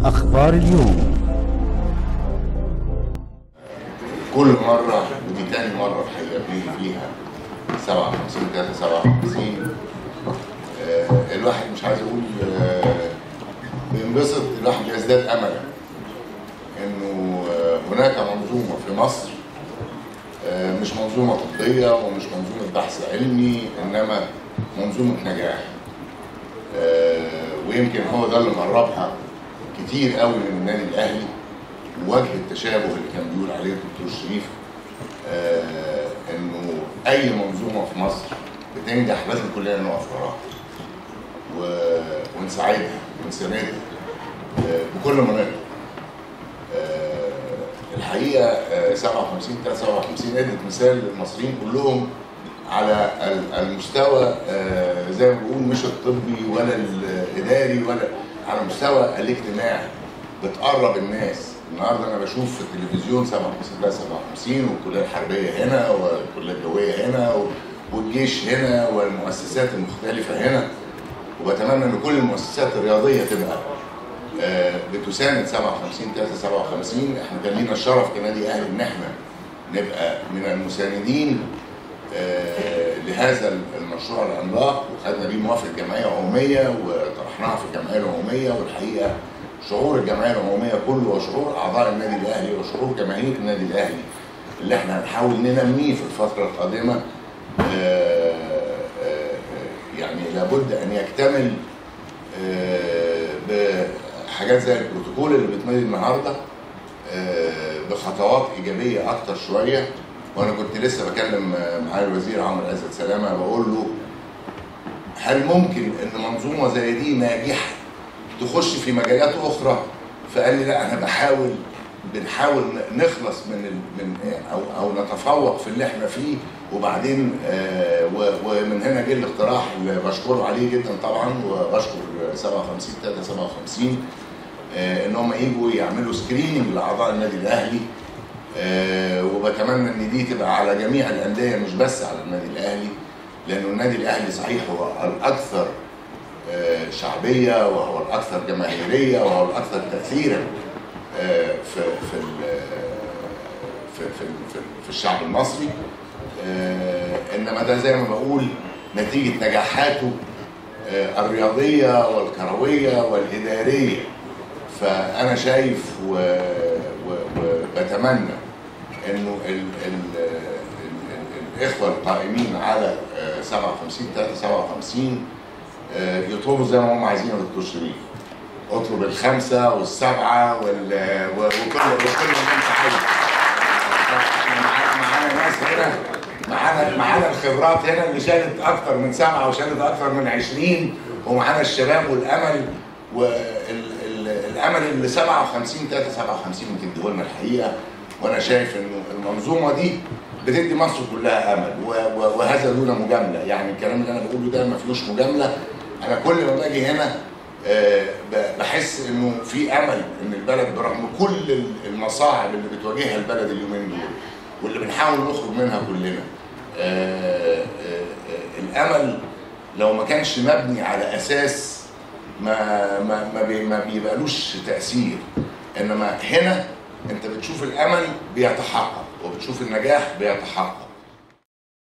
أخبار اليوم كل مرة ودي تاني مرة الحقيقة بنيجي فيها 57 3 57 آه الواحد مش عايز اقول آه بينبسط الواحد بيزداد املا انه آه هناك منظومة في مصر آه مش منظومة طبية ومش منظومة بحث علمي انما منظومة نجاح آه ويمكن هو ده اللي مقربها كتير قوي من النادي الاهلي ووجه التشابه اللي كان بيقول عليه الدكتور شريف آه انه اي منظومه في مصر بتنجح لازم كلنا نقف وراها و- ونساعدها ونساندها آه بكل ما نقدر آه الحقيقه آه 57 57 ادت مثال للمصريين كلهم على ال- المستوى آه زي ما بقول مش الطبي ولا الاداري ولا على مستوى الاجتماعي بتقرب الناس النهارده انا بشوف في التلفزيون 57 لا 57 والكليه الحربيه هنا والكليه الجويه هنا و- والجيش هنا والمؤسسات المختلفه هنا وبتمنى ان كل المؤسسات الرياضيه تبقى آه، بتساند 57 3 57 احنا كان لينا الشرف كنادي اهلي ان احنا نبقى من المساندين آه، لهذا المشروع العملاق وخدنا بيه موافقه جمعيه عموميه وطرحناها في الجمعيه العموميه والحقيقه شعور الجمعيه العموميه كله وشعور اعضاء النادي الاهلي وشعور جماهير النادي الاهلي اللي احنا هنحاول ننميه في الفتره القادمه آه، آه، يعني لابد ان يكتمل آه، بحاجات زي البروتوكول اللي بيتمضي النهارده آه، بخطوات ايجابيه اكتر شويه وانا كنت لسه بكلم آه، معالي الوزير عمرو عزت سلامه بقول له هل ممكن ان منظومه زي دي ناجحه تخش في مجالات اخرى فقال لي لا انا بحاول بنحاول نخلص من ال... من او او نتفوق في اللي احنا فيه وبعدين آه و- ومن هنا جه الاقتراح اللي بشكره عليه جدا طبعا وبشكر 57 3 57 آه ان هم يجوا يعملوا سكريننج لاعضاء النادي الاهلي آه وبتمنى ان دي تبقى على جميع الانديه مش بس على النادي الاهلي لانه النادي الاهلي صحيح هو الاكثر آه، شعبيه وهو الاكثر جماهيريه وهو الاكثر تاثيرا آه، في في ال- في في في, في الشعب المصري آه، انما ده زي ما بقول نتيجه نجاحاته آه، الرياضيه والكرويه والاداريه فانا شايف و- و- وبتمنى انه ال ال ال ال الاخوه القائمين على آه، 57 3 57 آه، يطلبوا زي ما هم عايزين يا دكتور شريف اطلب الخمسه والسبعه وال و- وكل وكل ما انت عايز احنا معانا معانا ناس هنا معانا معانا الخبرات هنا اللي شالت اكتر من سبعه وشالت اكتر من 20 ومعانا الشباب والامل والامل اللي 57 3 57 بتديه لنا الحقيقه وانا شايف انه المنظومه دي بتدي مصر كلها امل و- و- وهذا دون مجامله يعني الكلام اللي انا بقوله ده ما فيهوش مجامله انا كل ما باجي هنا آه، ب- بحس انه في امل ان البلد برغم كل المصاعب اللي بتواجهها البلد اليومين دول واللي بنحاول نخرج منها كلنا آه، آه، آه، الامل لو ما كانش مبني على اساس ما ما ما, بي ما بيبقالوش تاثير انما هنا انت بتشوف الامل بيتحقق وبتشوف النجاح بيتحقق